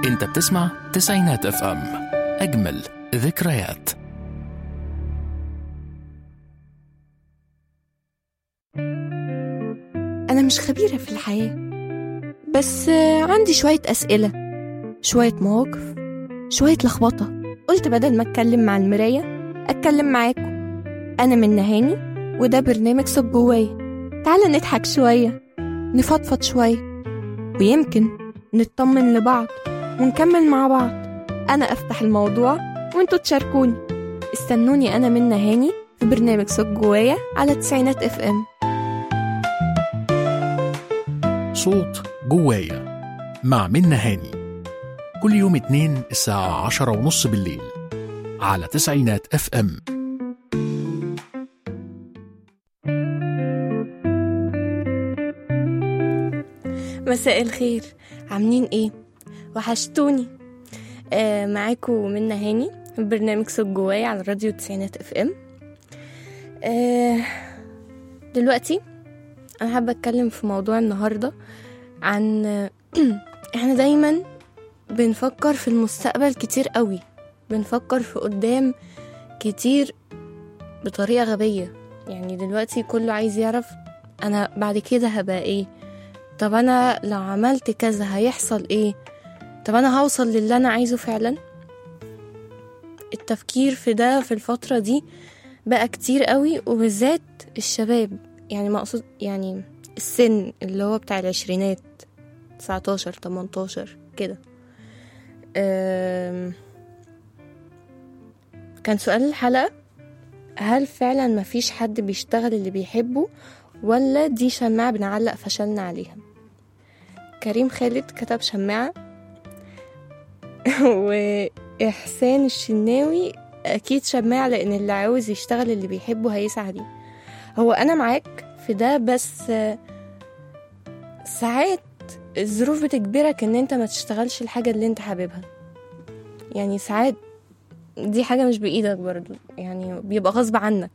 انت بتسمع تسعينات اف ام اجمل ذكريات أنا مش خبيرة في الحياة بس آه، عندي شوية أسئلة شوية مواقف شوية لخبطة قلت بدل ما أتكلم مع المراية أتكلم معاكم أنا من نهاني وده برنامج صب جوايا تعالى نضحك شوية نفضفض شوية ويمكن نطمن لبعض ونكمل مع بعض أنا أفتح الموضوع وانتوا تشاركوني استنوني أنا من نهاني في برنامج صب جوايا على تسعينات اف ام صوت جوايا مع منى هاني كل يوم اتنين الساعة عشرة ونص بالليل على تسعينات اف ام مساء الخير عاملين ايه وحشتوني آه معاكم منى هاني برنامج صوت جوايا على راديو تسعينات اف ام آه دلوقتي انا حابه اتكلم في موضوع النهارده عن احنا دايما بنفكر في المستقبل كتير قوي بنفكر في قدام كتير بطريقه غبيه يعني دلوقتي كله عايز يعرف انا بعد كده هبقى ايه طب انا لو عملت كذا هيحصل ايه طب انا هوصل للي انا عايزه فعلا التفكير في ده في الفترة دي بقى كتير قوي وبالذات الشباب يعني مقصود يعني السن اللي هو بتاع العشرينات 19 18 كده أم، كان سؤال الحلقة هل فعلا مفيش حد بيشتغل اللي بيحبه ولا دي شماعة بنعلق فشلنا عليها كريم خالد كتب شماعة وإحسان الشناوي أكيد شماعة لأن اللي عاوز يشتغل اللي بيحبه هيسعى ليه هو أنا معاك في ده بس آه، ساعات الظروف بتجبرك ان انت ما تشتغلش الحاجة اللي انت حاببها يعني ساعات دي حاجة مش بإيدك برضو يعني بيبقى غصب عنك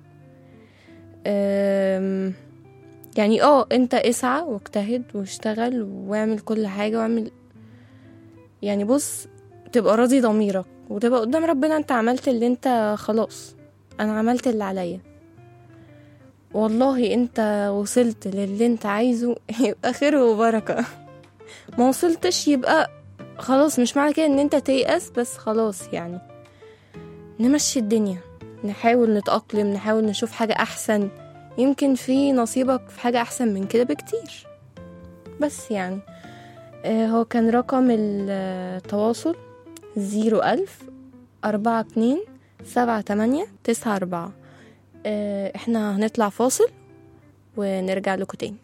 أم، يعني اه انت اسعى واجتهد واشتغل واعمل كل حاجة واعمل يعني بص تبقى راضي ضميرك وتبقى قدام ربنا انت عملت اللي انت خلاص انا عملت اللي عليا والله انت وصلت للي انت عايزه يبقى خير وبركة ما وصلتش يبقى خلاص مش معنى كده ان انت تيأس بس خلاص يعني نمشي الدنيا نحاول نتأقلم نحاول نشوف حاجة أحسن يمكن في نصيبك في حاجة أحسن من كده بكتير بس يعني آه، هو كان رقم التواصل زيرو ألف أربعة اتنين سبعة تمانية تسعة أربعة آه، احنا هنطلع فاصل ونرجع لكم تاني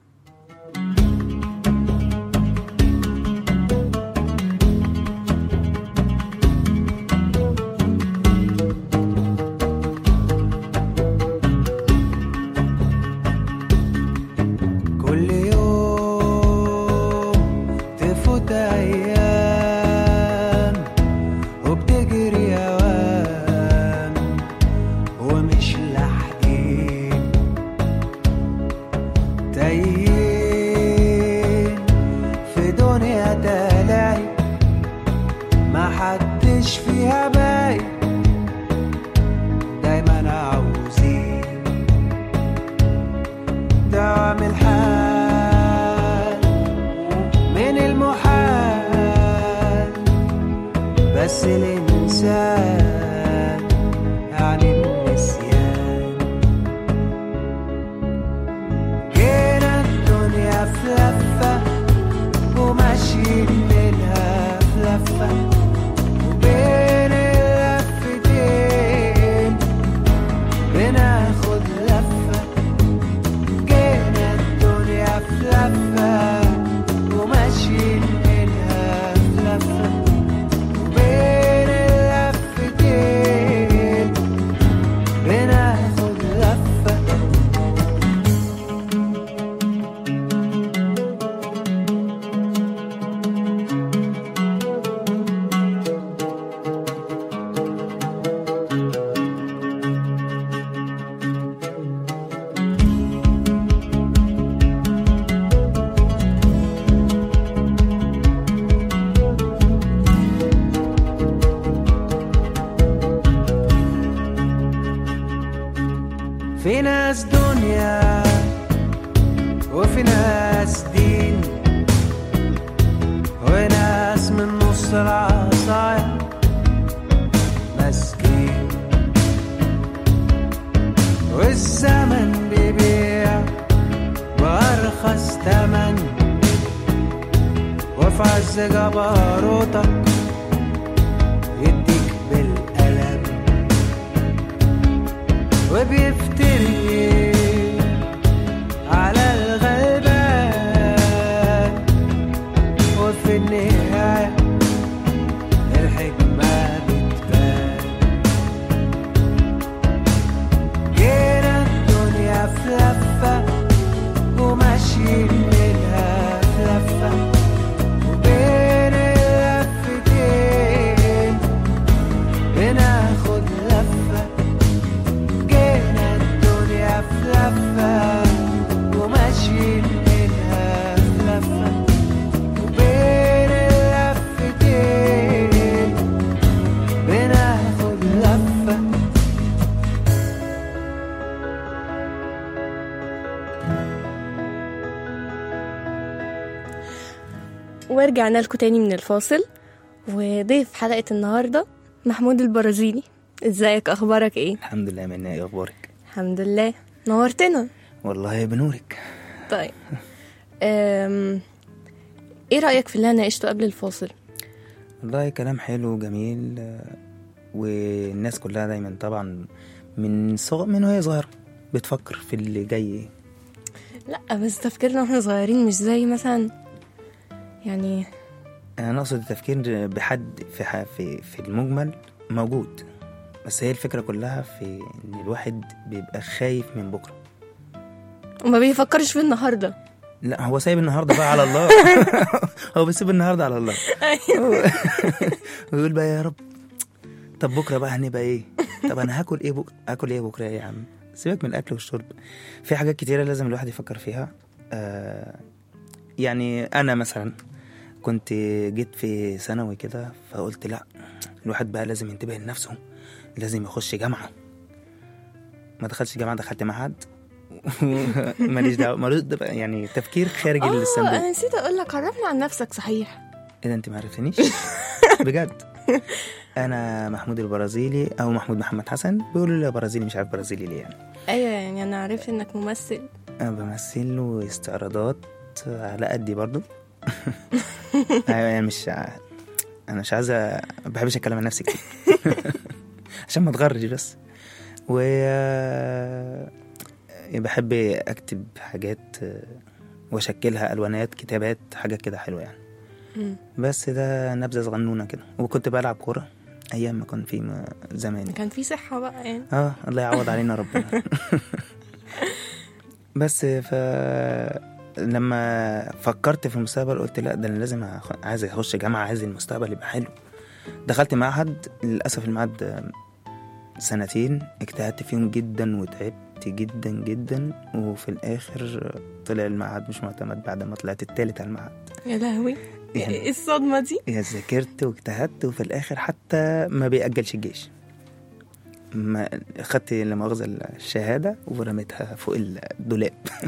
كل يوم تفوت ايام وبتجري اوام ومش لاحقين تايهين في دنيا تلاهي ما حدش فيها باين دايما عاوزين دوام الحال من المحال بس الإنسان يعني النسيان جينا الدنيا في لفة وماشيين منها في لفة وبين اللفتين بناخد لفة جينا الدنيا في لفة وماشيين منها في لفة وبين اللفتين بناخد لفة ناس دنيا وفي ناس دين وناس من نص العصاية مسكين والزمن بيبيع بأرخص تمن وفي عز جبروتك يديك بالقلم وبيفتري على الغلبان وفي النهاية الحكمة بتبان جينا الدنيا في لفة وماشيين منها في لفة وبين اللفتين بناخد لفة جينا الدنيا في لفة وماشيين منها في لفة وبين اللفتين بناخد لفة ورجعنا لكم تاني من الفاصل وضيف حلقة النهاردة محمود البرازيلي ازيك اخبارك ايه الحمد لله منى ايه اخبارك الحمد لله نورتنا والله بنورك طيب أم... ايه رأيك في اللي انا ناقشته قبل الفاصل والله كلام حلو وجميل آه، والناس كلها دايما طبعا من صغ... من وهي صغيرة بتفكر في اللي جاي لا بس تفكيرنا واحنا صغيرين مش زي مثلا يعني انا اقصد التفكير بحد في ح... في في المجمل موجود بس هي الفكرة كلها في ان الواحد بيبقى خايف من بكرة وما بيفكرش في النهارده لا هو سايب النهارده بقى على الله هو بيسيب النهارده على الله ويقول بقى يا رب طب بكره بقى هنبقى ايه طب انا هاكل ايه بكره هاكل ايه بكره يا عم سيبك من الاكل والشرب في حاجات كتيره لازم الواحد يفكر فيها آه يعني انا مثلا كنت جيت في ثانوي كده فقلت لا الواحد بقى لازم ينتبه لنفسه لازم يخش جامعه ما دخلتش جامعه دخلت معهد ماليش دعوه مالوش ده بقى يعني تفكير خارج اه الصندوق انا نسيت اقول لك عرفنا عن نفسك صحيح ايه ده انت ما عرفتنيش بجد انا محمود البرازيلي او محمود محمد حسن بيقولوا لي برازيلي مش عارف برازيلي ليه يعني ايوه يعني انا عرفت انك ممثل انا بمثل له استعراضات على قدي برضو ايوه يعني مش ع- انا مش عايز ما بحبش اتكلم عن نفسي كتير عشان ما اتغرش بس و بحب اكتب حاجات واشكلها الوانات كتابات حاجات كده حلوه يعني مم. بس ده نبذه صغنونه كده وكنت بلعب كوره ايام ما كان في م- زمان كان في صحة بقى يعني اه الله يعوض علينا ربنا بس ف لما فكرت في المستقبل قلت لا ده انا لازم أخ- عايز اخش جامعه عايز المستقبل يبقى حلو دخلت معهد للاسف المعهد سنتين اجتهدت فيهم جدا وتعبت جدا جدا وفي الاخر طلع المعهد مش معتمد بعد ما طلعت التالت على المعهد يا لهوي يعني- ايه الصدمة دي يا ذاكرت واجتهدت وفي الاخر حتى ما بيأجلش الجيش ما خدت لا مؤاخذة الشهادة ورميتها فوق الدولاب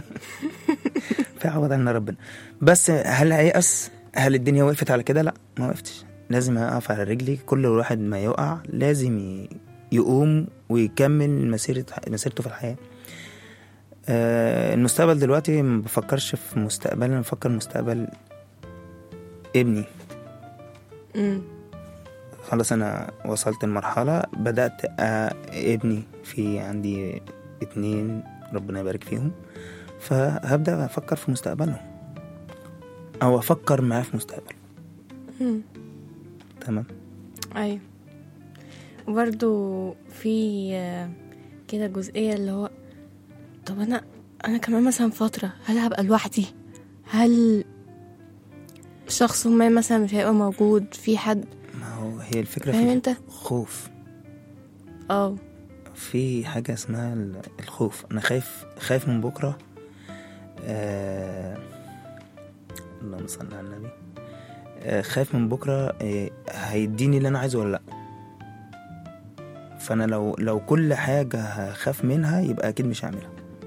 فعوض عنا ربنا بس هل هيأس هل الدنيا وقفت على كده لا ما وقفتش لازم اقف على رجلي كل واحد ما يقع لازم ي- يقوم ويكمل مسيرة مسيرته في الحياة آه، المستقبل دلوقتي ما بفكرش في مستقبل انا بفكر مستقبل ابني مم. خلاص انا وصلت لمرحلة بدأت آه، ابني في عندي اتنين ربنا يبارك فيهم فهبدأ افكر في مستقبلهم او افكر معاه في مستقبل مم. تمام ايوه وبرضو في آه، كده جزئية اللي هو طب انا انا كمان مثلا فترة هل هبقى لوحدي هل شخص ما مثلا مش هيبقى موجود في حد ما هو هي الفكرة فاهم في انت خوف اه في حاجة اسمها ال- الخوف أنا خايف خايف من بكرة آه... اللهم صل على النبي آه خايف من بكرة آه هيديني اللي أنا عايزه ولا لأ فأنا لو لو كل حاجة هخاف منها يبقى أكيد مش هعملها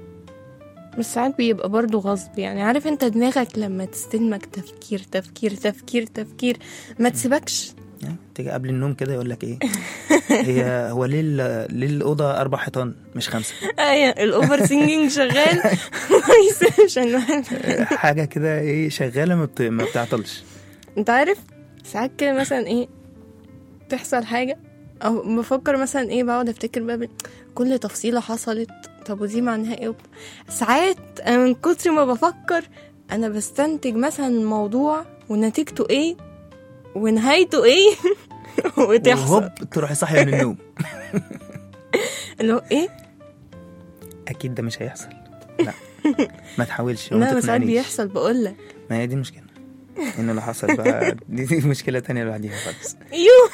بس ساعات بيبقى برضه غصب يعني عارف انت دماغك لما تستلمك تفكير تفكير تفكير تفكير ما تسيبكش يعني تيجي قبل النوم كده يقول لك ايه هي هو ليه ال- ليه الاوضه اربع حيطان مش خمسه ايوه الاوفر سينجينج شغال ما يسيبش الواحد حاجه كده ايه شغاله ما, بت... ما بتعطلش انت عارف ساعات كده مثلا ايه تحصل حاجة او بفكر مثلا ايه بقعد افتكر بقى بال- كل تفصيلة حصلت طب ودي معناها ايه ساعات انا من كتر ما بفكر انا بستنتج مثلا الموضوع ونتيجته ايه ونهايته ايه وتحصل وهوب تروحي صاحيه من النوم اللي هو ايه اكيد ده مش هيحصل لا ما تحاولش وما لا بس ساعات تقنعنيش. بيحصل بقول لك ما هي دي مشكله انه اللي حصل بقى دي, دي مشكله تانية لوحديها خالص يو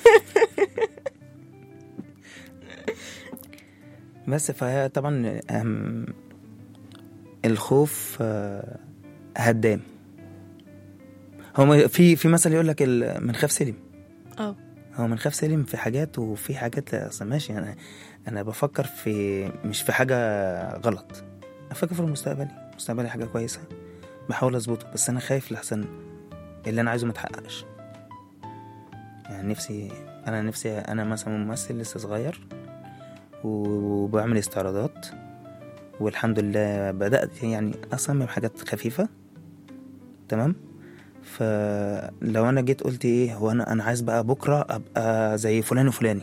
بس فهي طبعا أهم الخوف آه، هدام هو في في مثل يقول لك ال- من خاف سلم اه هو من خاف سلم في حاجات وفي حاجات لا اصل ماشي انا انا بفكر في مش في حاجه غلط افكر في المستقبلي مستقبلي حاجه كويسه بحاول اظبطه بس انا خايف لحسن اللي انا عايزه ما يتحققش يعني نفسي انا نفسي انا مثلا ممثل لسه صغير وبعمل استعراضات والحمد لله بدأت يعني أصمم حاجات خفيفة تمام فلو أنا جيت قلت إيه هو أنا أنا عايز بقى بكرة أبقى زي فلان وفلاني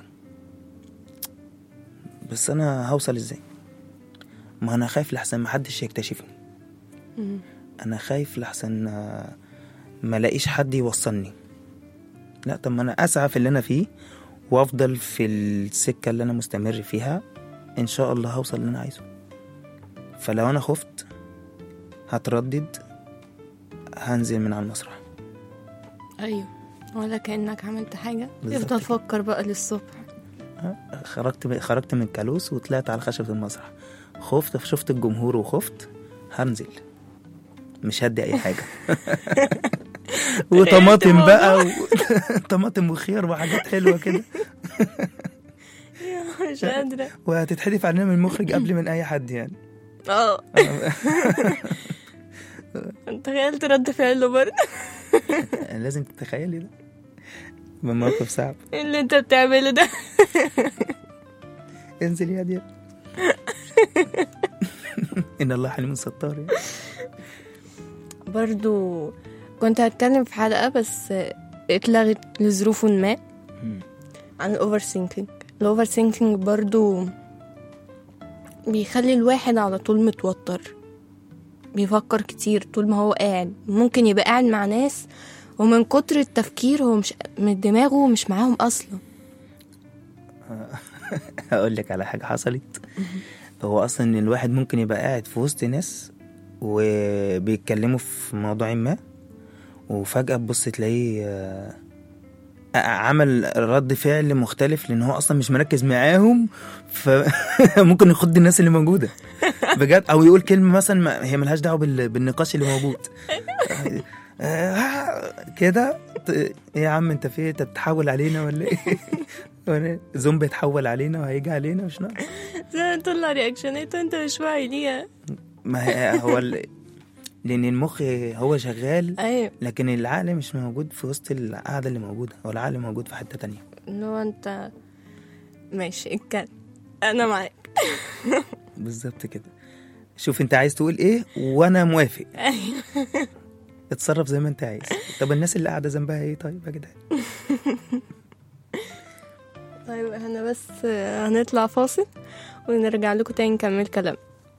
بس أنا هوصل إزاي ما أنا خايف لحسن محدش يكتشفني مم. أنا خايف لحسن آه، ما لاقيش حد يوصلني لا طب ما أنا أسعى في اللي أنا فيه وأفضل في السكة اللي أنا مستمر فيها إن شاء الله هوصل اللي أنا عايزه فلو أنا خفت هتردد هنزل من على المسرح ايوه ولا كأنك عملت حاجة بالظبط افضل كده. فكر بقى للصبح خرجت خرجت من الكالوس وطلعت على خشبة المسرح خفت شفت الجمهور وخفت هنزل مش هدي اي حاجة وطماطم بقى و... طماطم وخيار وحاجات حلوة كده مش قادرة وهتتحدف علينا من المخرج قبل من اي حد يعني اه تخيلت رد فعله برضه لازم تتخيلي ده من موقف صعب إيه اللي انت بتعمله ده انزل يا دي ان الله حليم ستار يعني. برضو كنت هتكلم في حلقة بس اتلغت لظروف ما عن الاوفر سينكينج الاوفر سينكينج برضو بيخلي الواحد على طول متوتر بيفكر كتير طول ما هو قاعد ممكن يبقى قاعد مع ناس ومن كتر التفكير هو مش من دماغه مش معاهم اصلا هقول لك على حاجه حصلت هو اصلا ان الواحد ممكن يبقى قاعد في وسط ناس وبيتكلموا في موضوع ما وفجاه تبص تلاقيه آه، عمل رد فعل مختلف لان هو اصلا مش مركز معاهم فممكن يخض الناس اللي موجوده بجد او يقول كلمه مثلا ما هي ملهاش دعوه بال- بالنقاش اللي موجود آه، كده ت- ايه يا عم انت في إيه؟ انت بتحول علينا ولا ايه ولا زومبي اتحول علينا وهيجي علينا مش ناقص زي طلع رياكشنات انت مش واعي ليها ما هي هو ال... لان المخ هو شغال ايوه لكن العقل مش موجود في وسط القعده اللي موجوده هو العقل موجود في حته تانية اللي هو انت ماشي اتكلم انا معاك بالظبط كده شوف انت عايز تقول ايه وانا موافق اتصرف زي ما انت عايز طب الناس اللي قاعده ذنبها ايه طيب يا جدعان طيب احنا بس هنطلع فاصل ونرجع لكم تاني نكمل كلام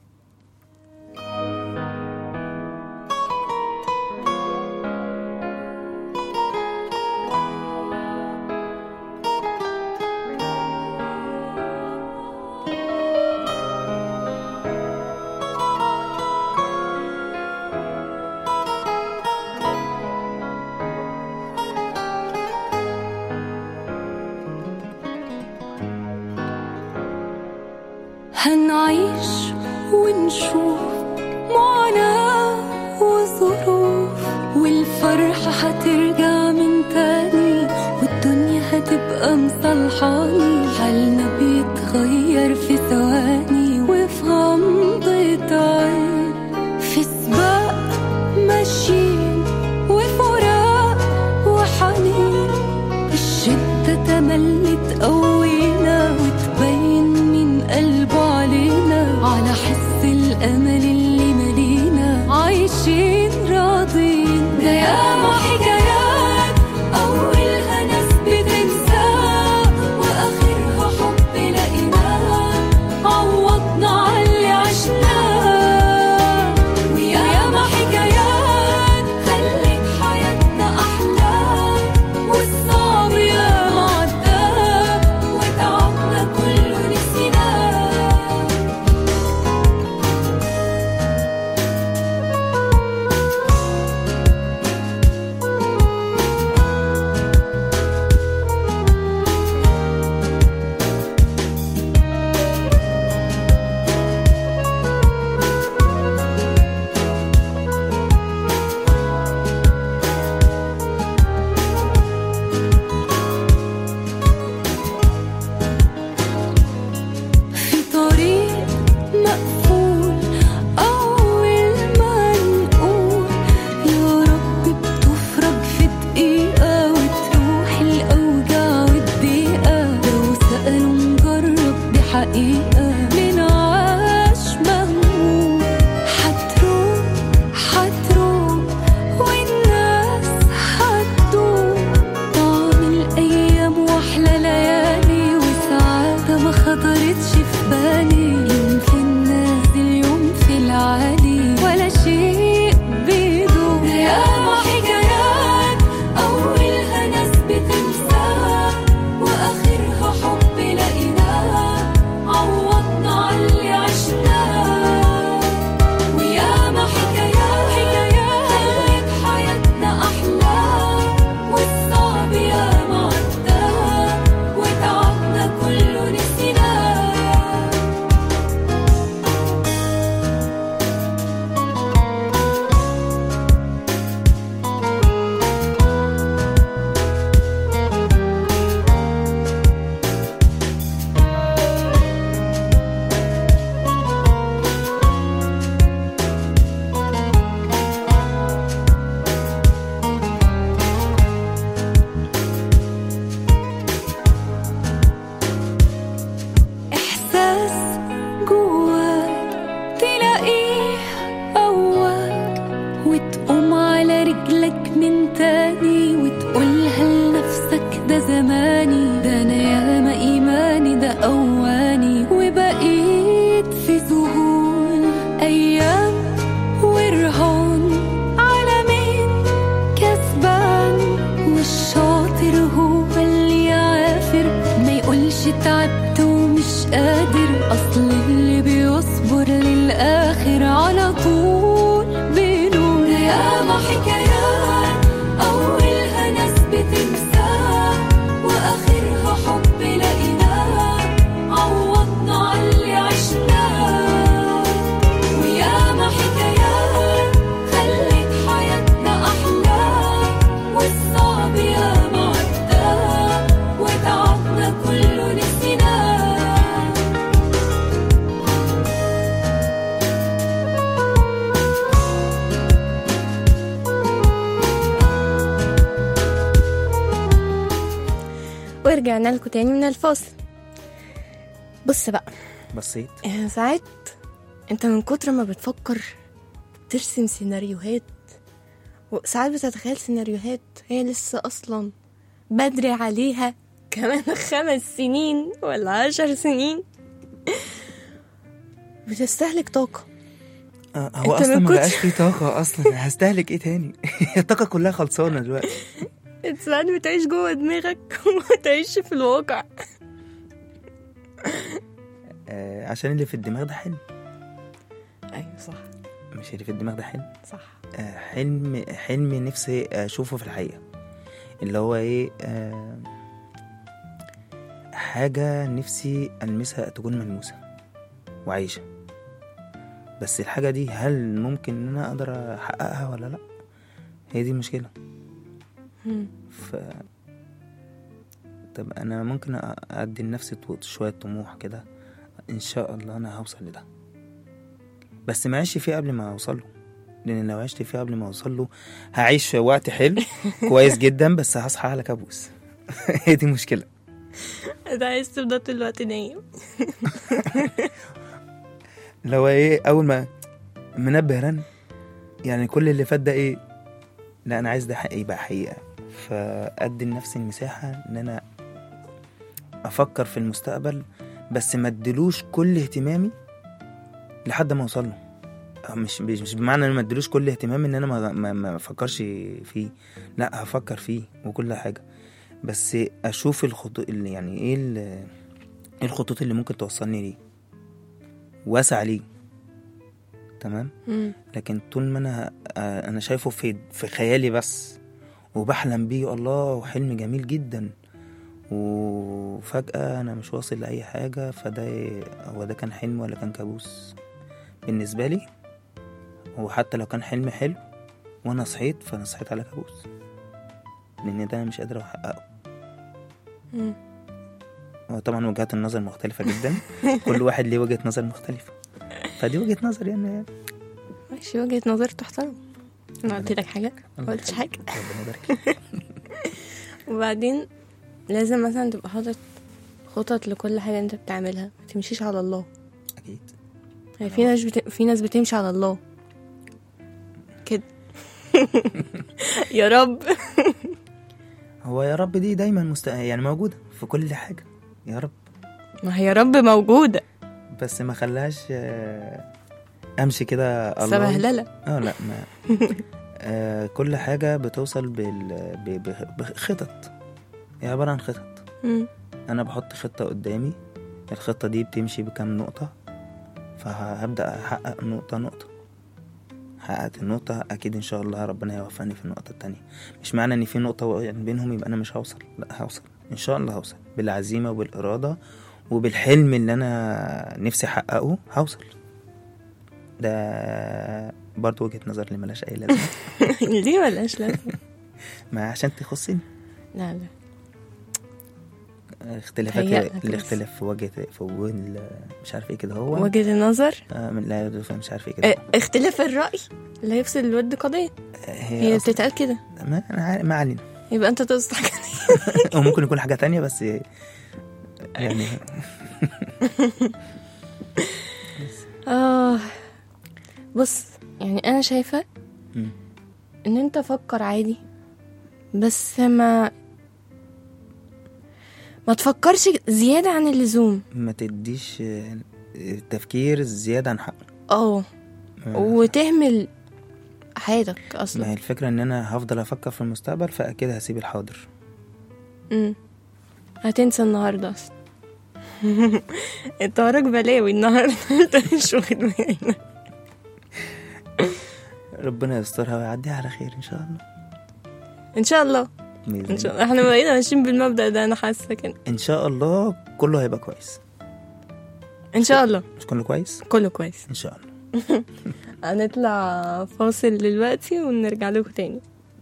هنعيش ونشوف معاناة وظروف والفرحة هترجع من تاني والدنيا هتبقى مصلحاني حالنا بيتغير في ثواني وفي غمضة عين لك من تاني وتقولها لنفسك ده زماني ده انا ياما ايماني ده اواني وبقيت في ذهول ايام ورهان على مين كسبان والشاطر هو اللي يعافر ما يقولش تعبت ومش قادر اصل اللي بيصبر للاخر على طول بينور ياما حكايات اولها ناس بتنساه واخرها حب لقيناه عوضنا على اللي عشناه وياما حكايات خلت حياتنا أحلى والصعب ياما عدى وتعبنا كله نسيناه ورجعنا لكم تاني من الفاصل بص بقى بصيت آه، ساعات انت من كتر ما بتفكر ترسم سيناريوهات وساعات بتتخيل سيناريوهات هي لسه اصلا بدري عليها كمان خمس سنين ولا عشر سنين بتستهلك طاقة آه، هو أنت اصلا من ما كتر- بقاش فيه طاقه اصلا هستهلك ايه تاني الطاقه كلها خلصانه دلوقتي انت ساعات بتعيش جوه دماغك وما تعيش في الواقع آه عشان اللي في الدماغ ده حلم ايوه صح مش اللي في الدماغ ده حلم صح آه حلم حلم نفسي اشوفه في الحقيقه اللي هو ايه آه حاجه نفسي المسها تكون ملموسه وعايشه بس الحاجه دي هل ممكن ان انا اقدر احققها ولا لا هي دي المشكله مم. ف طب انا ممكن أ- ادي لنفسي طو- شويه طموح كده ان شاء الله انا هوصل لده بس ما عيش فيه قبل ما اوصل له لان لو عشت فيه قبل ما اوصل له هعيش في وقت حلو كويس جدا بس هصحى على كابوس هي دي مشكله انت عايز تفضل طول الوقت نايم لو ايه اول ما منبه رن يعني كل اللي فات ده ايه لا انا عايز ده حق- يبقى حقيقه فادي لنفسي المساحه ان انا افكر في المستقبل بس ما اديلوش كل اهتمامي لحد ما اوصل له أه مش مش مش بمعنى ان ما اديلوش كل اهتمام ان انا ما ما, ما افكرش فيه لا هفكر فيه وكل حاجه بس اشوف الخطوط اللي يعني ايه ال- ايه الخطوط اللي ممكن توصلني ليه واسع ليه تمام مم. لكن طول ما انا آه، انا شايفه في في خيالي بس وبحلم بيه الله وحلم جميل جدا وفجأة أنا مش واصل لأي حاجة فده هو ده كان حلم ولا كان كابوس بالنسبة لي هو حتى لو كان حلم حلو وأنا صحيت فأنا صحيت على كابوس لأن ده أنا مش قادر أحققه مم. هو طبعا وجهات النظر مختلفة جدا كل واحد ليه وجهة نظر مختلفة فدي وجهة نظر يعني ماشي وجهة نظر تحترم انا قلت لك حاجة ما قلتش حاجة ربنا يبارك لك. وبعدين لازم مثلا تبقى حاطط خطط لكل حاجة انت بتعملها ما تمشيش على الله أكيد يعني في ناس بت... في ناس بتمشي على الله كده يا رب هو يا رب دي دايما مست... يعني موجودة في كل حاجة يا رب ما هي يا رب موجودة بس ما خلاش آه، امشي كده الله سبهللة اه لا ما آه كل حاجة بتوصل بال... ب... ب... بخطط هي عبارة عن خطط مم. انا بحط خطة قدامي الخطة دي بتمشي بكام نقطة فهبدأ احقق نقطة نقطة حققت النقطة أكيد إن شاء الله ربنا يوفقني في النقطة التانية مش معنى إن في نقطة وقعت بينهم يبقى أنا مش هوصل لا هوصل إن شاء الله هوصل بالعزيمة وبالإرادة وبالحلم اللي أنا نفسي أحققه هوصل ده برضه وجهة نظر اللي ملهاش أي لازمة ليه ملهاش لازمة ما عشان تخصني لا لا اختلافات هيألك بس. الاختلاف في وجهة في وجه ال- مش عارف ايه كده هو وجهة النظر آه من لا مش عارف ايه كده اه، اختلاف الرأي لا يفصل الود قضية هي هي أصلاً- بتتقال كده ما أنا عارف- ما علينا يبقى انت تقصد حاجة او ممكن يكون حاجه تانية بس يعني اه بص يعني انا شايفة مم. ان انت فكر عادي بس ما ما تفكرش زيادة عن اللزوم ما تديش آه، تفكير زياده عن حقه اه آه، وتهمل حياتك ما هي اصلا الفكره ان انا هفضل افكر في المستقبل فاكيد هسيب الحاضر مم. هتنسى النهارده اصلا انت وراك بلاوي النهارده انت مش واخد بالك ربنا يسترها ويعديها على خير ان شاء الله ان شاء الله بإذن ان شاء الله. الله احنا بقينا ماشيين بالمبدأ ده انا حاسه كده ان شاء الله كله هيبقى كويس ان شاء الله مش كله كويس كله كويس ان شاء الله هنطلع فاصل دلوقتي ونرجع لكم تاني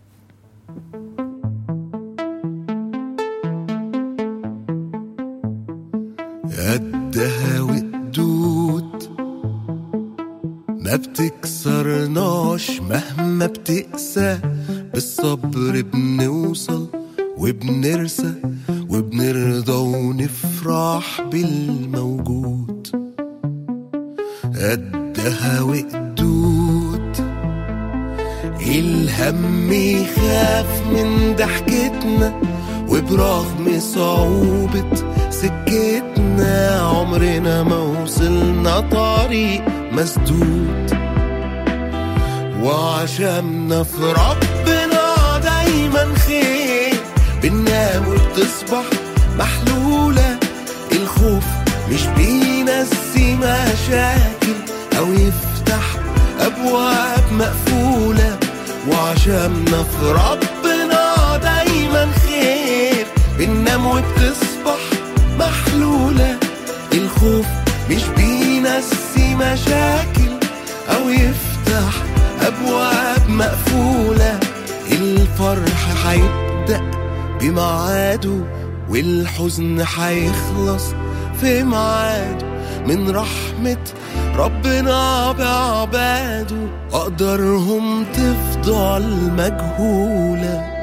قدها وقدود ما بتكسرناش مهما بتقسى بالصبر بنوصل وبنرسى وبنرضى ونفرح بالموجود قدها وقدود الهم يخاف من ضحكتنا وبرغم صعوبة سكتنا عمرنا ما وصلنا طريق مسدود وعشمنا في ربنا دايما خير بننام وبتصبح محلولة الخوف مش بينسي مشاكل أو يفتح أبواب مقفولة وعشمنا في ربنا دايما خير بننام وبتصبح محلولة الخوف مش بينسي مشاكل أو يفتح أبواب مقفولة الفرح هيبدأ بميعاده والحزن هيخلص في ميعاده من رحمة ربنا بعباده أقدرهم تفضل مجهوله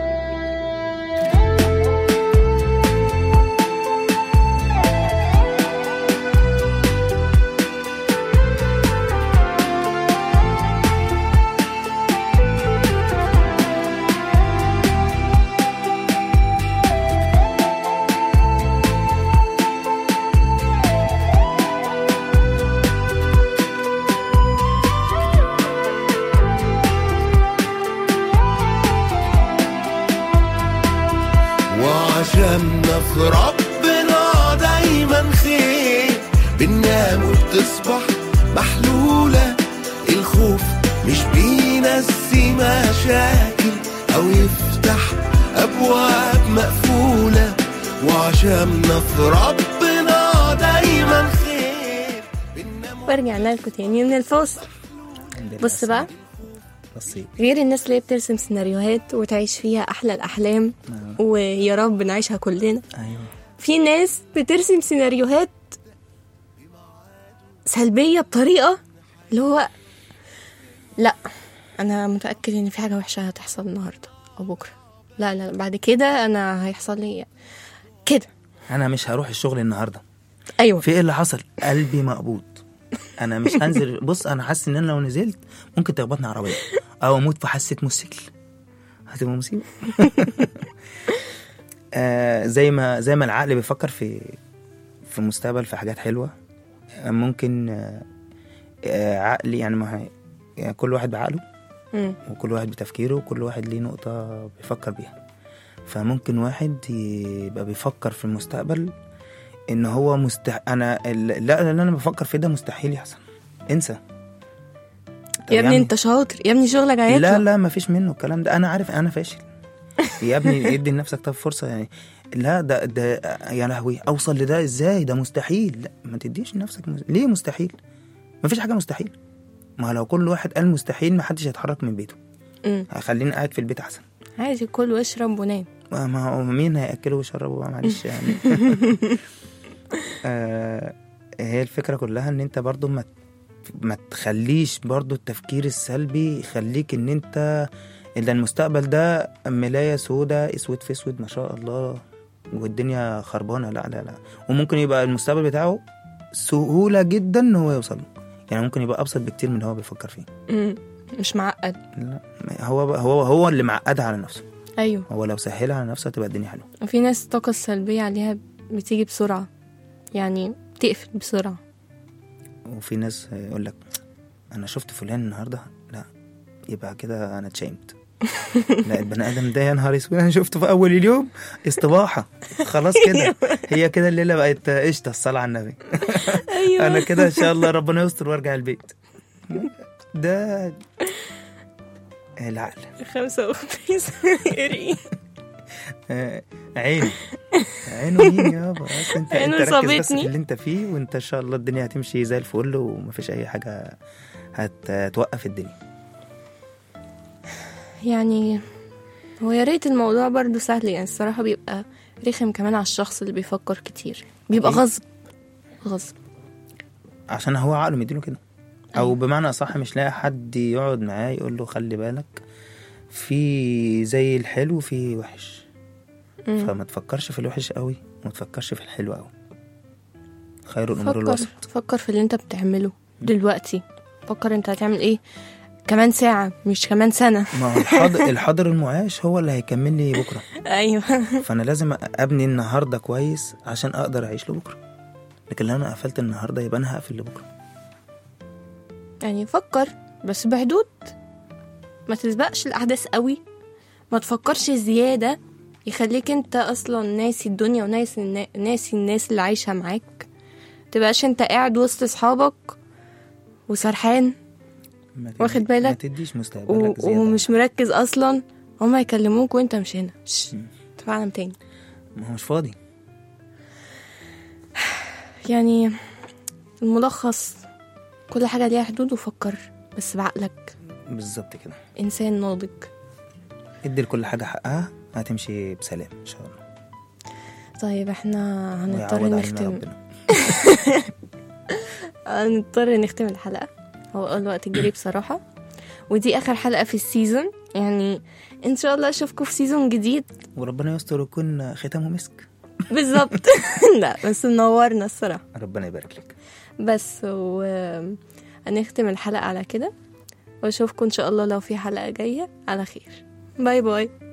وعشمنا في ربنا دايما خير بننام وبتصبح محلولة الخوف مش بينسي مشاكل أو يفتح أبواب مقفولة وعشمنا في ربنا دايما خير بننام ورجعنا لكم تاني من الفاصل بص بقى بصي غير الناس اللي هي بترسم سيناريوهات وتعيش فيها احلى الاحلام ويا رب نعيشها كلنا ايوه في ناس بترسم سيناريوهات سلبية بطريقة اللي هو لا أنا متأكد إن في حاجة وحشة هتحصل النهاردة أو بكرة لا لا بعد كده أنا هيحصل لي كده انا مش هروح الشغل النهارده أيوة في ايه اللي حصل قلبي مقبوض انا مش هنزل بص انا حاسس ان انا لو نزلت ممكن تخبطني عربيه او اموت في حادثه موتوسيكل هتبقى مصيبه آه زي ما زي ما العقل بيفكر في في المستقبل في حاجات حلوه آه، ممكن آه آه عقلي يعني ما هي يعني كل واحد بعقله مم. وكل واحد بتفكيره وكل واحد ليه نقطة بيفكر بيها فممكن واحد يبقى بيفكر في المستقبل ان هو مستح... انا ال- لا اللي انا بفكر فيه ده مستحيل يحصل انسى طب يا ابني يعني- أنت شاطر يا ابني شغلك هيطلع لا لا ما فيش منه الكلام ده انا عارف انا فاشل يا ابني ادي لنفسك طب فرصه يعني لا ده ده يا لهوي اوصل لده ازاي ده مستحيل لا ما تديش لنفسك مز... ليه مستحيل ما فيش حاجه مستحيل ما لو كل واحد قال مستحيل ما حدش هيتحرك من بيته مم. خليني قاعد في البيت احسن عادي كل واشرب ونام ما ما هو مين هياكله ويشربه بقى معلش يعني آه هي الفكره كلها ان انت برضو ما ما تخليش برضو التفكير السلبي يخليك ان انت ان المستقبل ده ملايه سودة اسود في اسود ما شاء الله والدنيا خربانه لا لا لا وممكن يبقى المستقبل بتاعه سهوله جدا ان هو يوصل له يعني ممكن يبقى ابسط بكتير من اللي هو بيفكر فيه مم. مش معقد لا هو هو هو اللي معقدها على نفسه ايوه هو لو سهلها على نفسه هتبقى الدنيا حلوه وفي ناس الطاقة السلبية عليها بتيجي بسرعة يعني بتقفل بسرعة وفي ناس يقول لك انا شفت فلان النهارده لا يبقى كده انا اتشيمت لا البني ادم ده يا نهار اسود انا شفته في اول اليوم استباحه خلاص كده هي كده الليله بقت قشطه الصلاه على النبي ايوه انا كده ان شاء الله ربنا يستر وارجع البيت ده العقل خمسة وخميس ارقي آه، عينه عينه مين يابا بس انت عينه انت ركز بس صابتني. في اللي انت فيه وانت ان شاء الله الدنيا هتمشي زي الفل ومفيش اي حاجه هت- هتوقف الدنيا يعني هو يا ريت الموضوع برضو سهل يعني الصراحة بيبقى رخم كمان على الشخص اللي بيفكر كتير بيبقى إيه؟ غصب غصب عشان هو عقله مديله كده او بمعنى اصح مش لاقي حد يقعد معاه يقول له خلي بالك في زي الحلو في وحش مم. فما تفكرش في الوحش قوي وما تفكرش في الحلو قوي خير الامور فكر الوسط فكر في اللي انت بتعمله دلوقتي فكر انت هتعمل ايه كمان ساعة مش كمان سنة ما هو الحاضر الحاضر المعاش هو اللي هيكمل لي بكره ايوه فانا لازم ابني النهارده كويس عشان اقدر اعيش لبكره لكن لو انا قفلت النهارده يبقى انا هقفل لبكره يعني فكر بس بحدود ما تسبقش الاحداث قوي ما تفكرش زيادة يخليك انت اصلا ناسي الدنيا وناسي النا- ناسي الناس اللي عايشة معاك تبقاش انت قاعد وسط اصحابك وسرحان ما واخد تدي- بالك؟ ما تديش و- مستقبلك زياده ومش مركز اصلا هما يكلموك وانت مش هنا شش، مم. انت في عالم تاني ما هو مش فاضي يعني الملخص كل حاجة ليها حدود وفكر بس بعقلك بالظبط كده إنسان ناضج ادي لكل حاجه حقها هتمشي بسلام ان شاء الله طيب احنا هنضطر ويعوض علينا نختم ربنا هنضطر نختم الحلقة هو الوقت جري بصراحة ودي آخر حلقة في السيزون يعني إن شاء الله أشوفكم في سيزون جديد وربنا يستر ويكون ختمه مسك بالظبط لا بس منورنا الصراحة ربنا يبارك لك بس و هنختم الحلقة على كده وأشوفكم إن شاء الله لو في حلقة جاية على خير باي باي